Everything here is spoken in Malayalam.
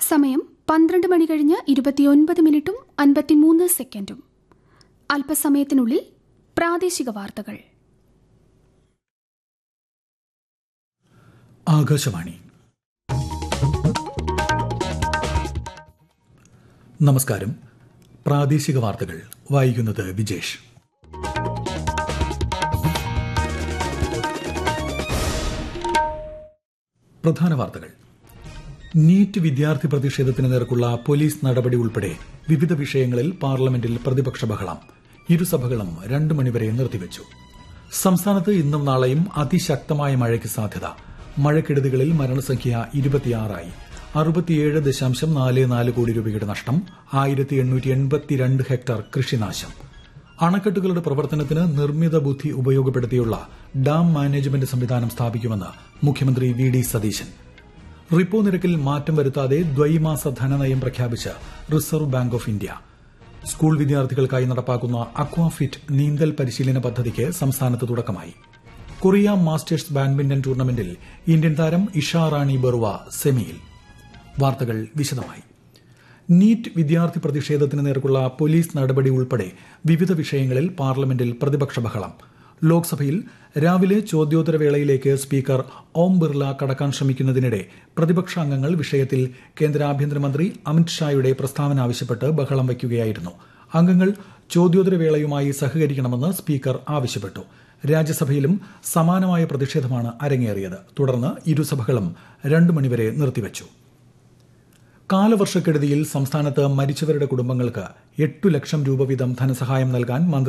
സമയം പന്ത്രണ്ട് മണി കഴിഞ്ഞ് ഇരുപത്തിയൊൻപത് മിനിറ്റും അൻപത്തിമൂന്ന് സെക്കൻഡും അല്പസമയത്തിനുള്ളിൽ പ്രാദേശിക വാർത്തകൾ ആകാശവാണി നമസ്കാരം പ്രാദേശിക വാർത്തകൾ വായിക്കുന്നത് വിജേഷ് പ്രധാന വാർത്തകൾ നീറ്റ് വിദ്യാർത്ഥി പ്രതിഷേധത്തിന് നേർക്കുള്ള പോലീസ് നടപടി ഉൾപ്പെടെ വിവിധ വിഷയങ്ങളിൽ പാർലമെന്റിൽ പ്രതിപക്ഷ ബഹളം ഇരുസഭകളും രണ്ടു മണിവരെ നിർത്തിവച്ചു സംസ്ഥാനത്ത് ഇന്നും നാളെയും അതിശക്തമായ മഴയ്ക്ക് സാധ്യത മഴക്കെടുതികളിൽ മരണസംഖ്യ ഇരുപത്തിയാറായി അറുപത്തിയേഴ് ദശാംശം നാല് നാല് കോടി രൂപയുടെ നഷ്ടം ആയിരത്തി എണ്ണൂറ്റി എൺപത്തിരണ്ട് ഹെക്ടർ കൃഷിനാശം അണക്കെട്ടുകളുടെ പ്രവർത്തനത്തിന് നിർമ്മിത ബുദ്ധി ഉപയോഗപ്പെടുത്തിയുള്ള ഡാം മാനേജ്മെന്റ് സംവിധാനം സ്ഥാപിക്കുമെന്ന് മുഖ്യമന്ത്രി വി ഡി സതീശൻ റിപ്പോ നിരക്കിൽ മാറ്റം വരുത്താതെ ദ്വൈമാസ ധനനയം പ്രഖ്യാപിച്ച് Reserve Bank of India school വിദ്യാർത്ഥികൾക്കായി നടപ്പാക്കുന്ന അക്വാഫിറ്റ് നീന്തൽ പരിശീലന പദ്ധതിക്ക് സംസ്ഥാനത്ത് തുടക്കമായി കൊറിയ മാസ്റ്റേഴ്സ് ബാഡ്മിന്റൺ ടൂർണമെന്റിൽ ഇന്ത്യൻ താരം ഇഷ റാണി ബറുവ സെമിയിൽ വാർത്തകൾ വിശദമായി നീറ്റ് വിദ്യാർത്ഥി പ്രതിഷേധത്തിന് നേർക്കുള്ള പോലീസ് നടപടി ഉൾപ്പെടെ വിവിധ വിഷയങ്ങളിൽ പാർലമെന്റിൽ പ്രതിപക്ഷ ബഹളം ലോക്സഭയിൽ രാവിലെ ചോദ്യോത്തരവേളയിലേക്ക് സ്പീക്കർ ഓം ബിർല കടക്കാൻ ശ്രമിക്കുന്നതിനിടെ പ്രതിപക്ഷ അംഗങ്ങൾ വിഷയത്തിൽ കേന്ദ്ര ആഭ്യന്തരമന്ത്രി അമിത്ഷായുടെ പ്രസ്താവന ആവശ്യപ്പെട്ട് ബഹളം വയ്ക്കുകയായിരുന്നു അംഗങ്ങൾ ചോദ്യോത്തരവേളയുമായി സഹകരിക്കണമെന്ന് സ്പീക്കർ ആവശ്യപ്പെട്ടു രാജ്യസഭയിലും സമാനമായ പ്രതിഷേധമാണ് അരങ്ങേറിയത് തുടർന്ന് ഇരുസഭകളും രണ്ടു മണിവരെ നിർത്തിവച്ചു കാലവർഷക്കെടുതിയിൽ സംസ്ഥാനത്ത് മരിച്ചവരുടെ കുടുംബങ്ങൾക്ക് എട്ടു ലക്ഷം രൂപ വീതം ധനസഹായം നൽകാൻ മന്ത്രി